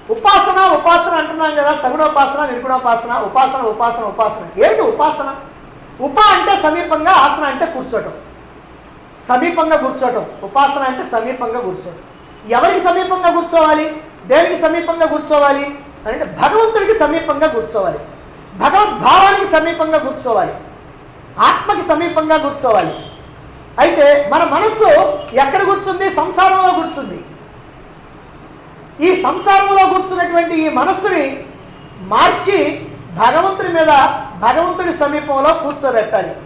ఉపాసన ఉపాసన అంటున్నాం కదా సగుణోపాసన నిర్గుణోపాసన ఉపాసన ఉపాసన ఉపాసన ఏమిటి ఉపాసన ఉప అంటే సమీపంగా ఆసన అంటే కూర్చోటం సమీపంగా కూర్చోటం ఉపాసన అంటే సమీపంగా కూర్చోటం ఎవరికి సమీపంగా కూర్చోవాలి దేనికి సమీపంగా కూర్చోవాలి అంటే భగవంతుడికి సమీపంగా కూర్చోవాలి భగవద్భావానికి సమీపంగా కూర్చోవాలి ఆత్మకి సమీపంగా కూర్చోవాలి అయితే మన మనస్సు ఎక్కడ కూర్చుంది సంసారంలో కూర్చుంది ఈ సంసారంలో కూర్చున్నటువంటి ఈ మనస్సుని మార్చి భగవంతుడి మీద భగవంతుడి సమీపంలో కూర్చోబెట్టాలి